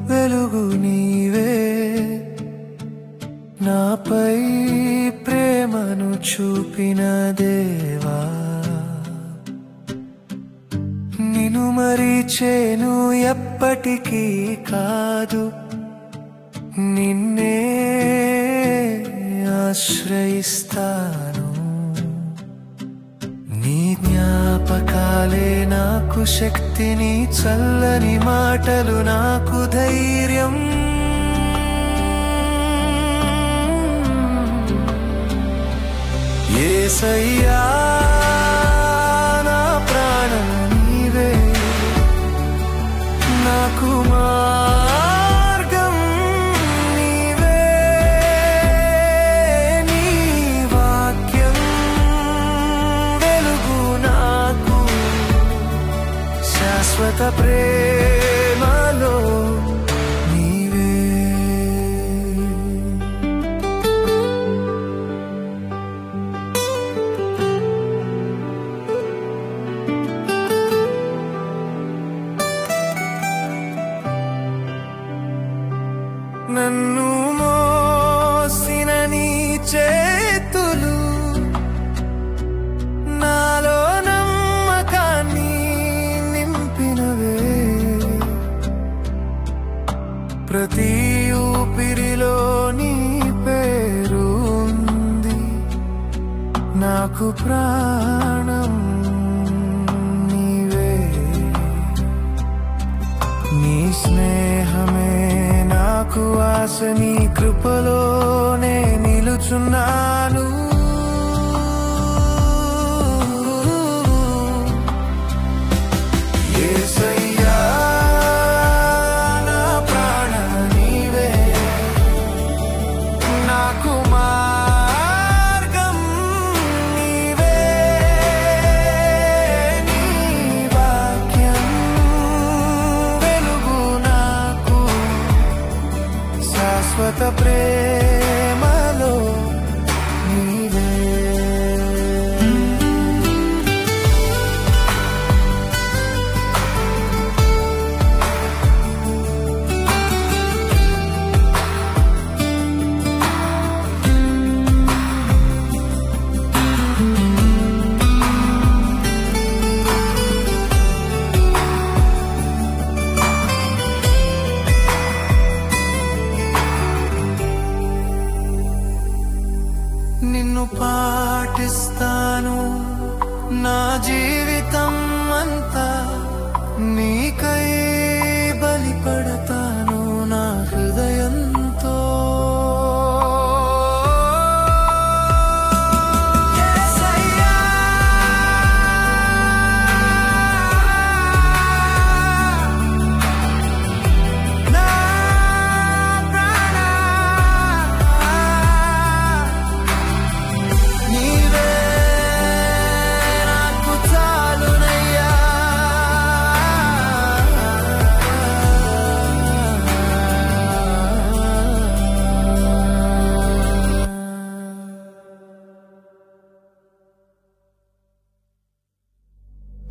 వెలుగు నీవే నాపై ప్రేమను చూపిన దేవా నిన్ను మరిచేను ఎప్పటికీ కాదు నిన్నే ఆశ్రయిస్తాను నీ జ్ఞాపకాలే నాకు శక్తిని చల్లని మాటలు నాకు ధైర్యం ఏసయ్యా నా ప్రాణం నీవే నాకు మార్గం నీవే నీ వాక్యం వెలుగు నాకు శాశ్వత ప్రేమలో నీవే నన్ను మోసిన నీ చేతులు నాలో నమ్మకాన్ని నింపినవే ప్రతి ఊపిరిలో నీ పేరు ఉంది నాకు ప్రాణం నీవే నీ స్నేహమే నాకు ఆశ నీ కృపలోనే నిలుచున్నాను యేసయ్యా, నా ప్రాణ నీవే. నాకు మార్గం నీవే. నీ వాక్యం వెలుగు నాకు శాశ్వత ప్రేమలో నీవే నిన్ను పాటిస్తాను నా జీ